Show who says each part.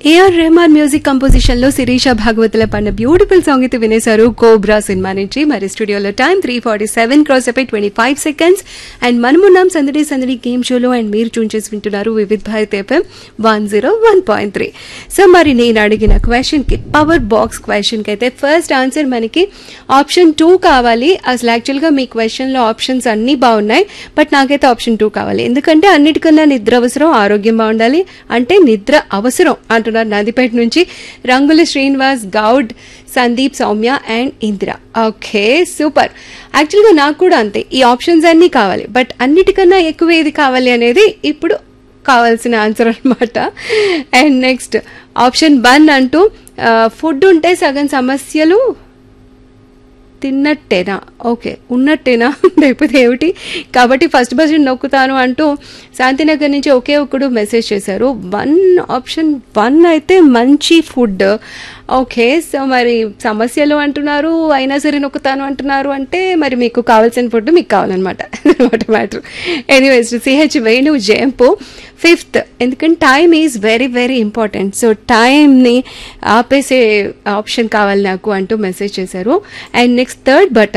Speaker 1: AR Rahman music composition లో శిరీష భాగవతుల పన్న beautiful song అయితే వినేశారు కోబ్రా సినిమా నుంచి మరి స్టూడియోలో time three forty seven cross అయిపోయి ట్వంటీ ఫైవ్ సెకండ్స్ అండ్ మనమున్నాం సందడి సందడి గేమ్ షోలో అండ్ మీరు చూన్ చేసి వింటున్నారు Vividh Bharat FM one zero one point three so మరి నేను అడిగిన క్వశ్చన్ కి పవర్ బాక్స్ క్వశ్చన్ కి అయితే ఫస్ట్ ఆన్సర్ మనకి ఆప్షన్ టూ కావాలి అసలు యాక్చువల్ గా మీ క్వశ్చన్ లో ఆప్షన్స్ అన్ని బాగున్నాయి బట్ నాకైతే ఆప్షన్ టూ కావాలి ఎందుకంటే అన్నిటికన్నా నిద్ర అవసరం ఆరోగ్యం బాగుండాలి అంటే నిద్ర అవసరం అంటున్నారు నదిపేట నుంచి రంగుల Srinivas Goud Sandeep Soumya and Indira okay super యాక్చువల్గా నాకు కూడా అంతే ఈ ఆప్షన్స్ అన్నీ కావాలి బట్ అన్నిటికన్నా ఎక్కువ ఏది కావాలి అనేది ఇప్పుడు కావాల్సిన ఆన్సర్ అనమాట అండ్ నెక్స్ట్ ఆప్షన్ వన్ అంటూ ఫుడ్ ఉంటే సగం సమస్యలు తిన్నట్టేనా ఓకే ఉన్నట్టేనా లేకపోతే ఏమిటి కాబట్టి ఫస్ట్ బస్ నొక్కుతాను అంటూ శాంతినగర్ నుంచి ఒకే ఒక్కడు మెసేజ్ చేశారు వన్ ఆప్షన్ వన్ అయితే మంచి ఫుడ్ ఓకే సో మరి సమస్యలు అంటున్నారు అయినా సరే నొక్కుతాను అంటున్నారు అంటే మరి మీకు కావాల్సిన ఫుడ్ మీకు కావాలన్నమాట అనమాట మ్యాటర్ ఎనీవేస్ సిహెచ్ వేణు జయంపు ఫిఫ్త్ ఎందుకంటే time is very very important so టైంని ఆపేసే ఆప్షన్ కావాలి నాకు అంటూ మెసేజ్ చేశారు అండ్ నెక్స్ట్ థర్డ్ బట్